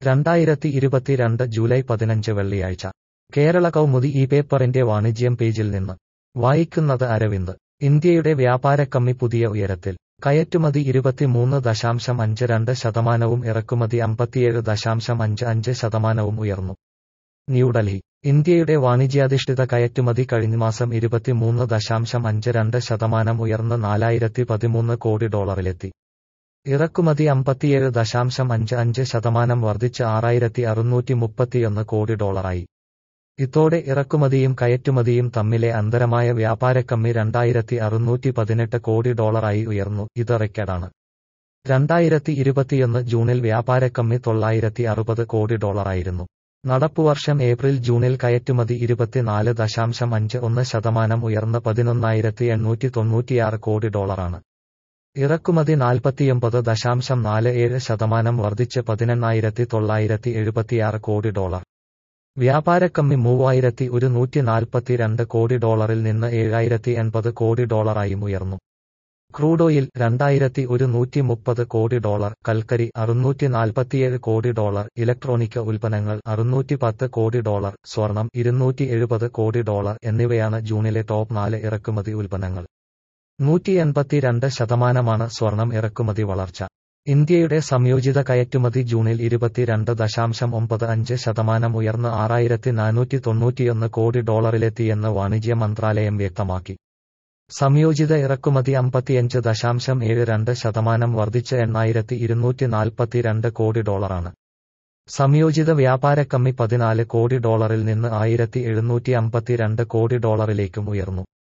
രണ്ടായിരത്തി ഇരുപത്തിരണ്ട് ജൂലൈ പതിനഞ്ച് വെള്ളിയാഴ്ച കേരള കൗമുദി ഈ പേപ്പറിന്റെ വാണിജ്യം പേജിൽ നിന്ന് വായിക്കുന്നത് അരവിന്ദ് ഇന്ത്യയുടെ വ്യാപാരക്കമ്മി പുതിയ ഉയരത്തിൽ കയറ്റുമതി ഇരുപത്തിമൂന്ന് ദശാംശം അഞ്ച് രണ്ട് ശതമാനവും ഇറക്കുമതി അമ്പത്തിയേഴ് ദശാംശം അഞ്ച് അഞ്ച് ശതമാനവും ഉയർന്നു ന്യൂഡൽഹി ഇന്ത്യയുടെ വാണിജ്യാധിഷ്ഠിത കയറ്റുമതി കഴിഞ്ഞമാസം ഇരുപത്തിമൂന്ന് ദശാംശം അഞ്ച് രണ്ട് ശതമാനം ഉയർന്ന് നാലായിരത്തി പതിമൂന്ന് കോടി ഡോളറിലെത്തി ഇറക്കുമതി അമ്പത്തിയേഴ് ദശാംശം അഞ്ച് അഞ്ച് ശതമാനം വർദ്ധിച്ച് ആറായിരത്തി അറുന്നൂറ്റി മുപ്പത്തിയൊന്ന് കോടി ഡോളറായി ഇതോടെ ഇറക്കുമതിയും കയറ്റുമതിയും തമ്മിലെ അന്തരമായ വ്യാപാരക്കമ്മി രണ്ടായിരത്തി അറുന്നൂറ്റി പതിനെട്ട് കോടി ഡോളറായി ഉയർന്നു ഇത് റെക്കോർഡാണ് രണ്ടായിരത്തി ഇരുപത്തിയൊന്ന് ജൂണിൽ വ്യാപാരക്കമ്മി തൊള്ളായിരത്തി അറുപത് കോടി ഡോളറായിരുന്നു നടപ്പുവർഷം ഏപ്രിൽ ജൂണിൽ കയറ്റുമതി ഇരുപത്തിനാല് ദശാംശം അഞ്ച് ഒന്ന് ശതമാനം ഉയർന്ന് പതിനൊന്നായിരത്തി എണ്ണൂറ്റി തൊണ്ണൂറ്റിയാറ് കോടി ഡോളറാണ് ഇറക്കുമതി നാൽപ്പത്തിയൊമ്പത് ദശാംശം നാല് ഏഴ് ശതമാനം വർദ്ധിച്ച് പതിനെണ്ണായിരത്തി തൊള്ളായിരത്തി എഴുപത്തിയാറ് കോടി ഡോളർ വ്യാപാരക്കമ്മി മൂവായിരത്തി ഒരു നൂറ്റി നാൽപ്പത്തിരണ്ട് കോടി ഡോളറിൽ നിന്ന് ഏഴായിരത്തി എൺപത് കോടി ഡോളറായും ഉയർന്നു ക്രൂഡ് ഓയിൽ രണ്ടായിരത്തി ഒരു നൂറ്റി മുപ്പത് കോടി ഡോളർ കൽക്കരി അറുന്നൂറ്റി നാൽപ്പത്തിയേഴ് കോടി ഡോളർ ഇലക്ട്രോണിക് ഉൽപ്പന്നങ്ങൾ അറുന്നൂറ്റി പത്ത് കോടി ഡോളർ സ്വർണം ഇരുന്നൂറ്റി എഴുപത് കോടി ഡോളർ എന്നിവയാണ് ജൂണിലെ ടോപ്പ് നാല് ഇറക്കുമതി ഉൽപ്പന്നങ്ങൾ നൂറ്റി എൺപത്തിരണ്ട് ശതമാനമാണ് സ്വർണം ഇറക്കുമതി വളർച്ച ഇന്ത്യയുടെ സംയോജിത കയറ്റുമതി ജൂണിൽ ഇരുപത്തിരണ്ട് ദശാംശം ഒമ്പത് അഞ്ച് ശതമാനം ഉയർന്ന് ആറായിരത്തി നാനൂറ്റി തൊണ്ണൂറ്റിയൊന്ന് കോടി ഡോളറിലെത്തിയെന്ന് വാണിജ്യ മന്ത്രാലയം വ്യക്തമാക്കി സംയോജിത ഇറക്കുമതി അമ്പത്തിയഞ്ച് ദശാംശം ഏഴ് രണ്ട് ശതമാനം വർദ്ധിച്ച് എണ്ണായിരത്തി ഇരുന്നൂറ്റി നാൽപ്പത്തിരണ്ട് കോടി ഡോളറാണ് സംയോജിത വ്യാപാരക്കമ്മി പതിനാല് കോടി ഡോളറിൽ നിന്ന് ആയിരത്തി എഴുന്നൂറ്റി അമ്പത്തിരണ്ട് കോടി ഡോളറിലേക്കും ഉയർന്നു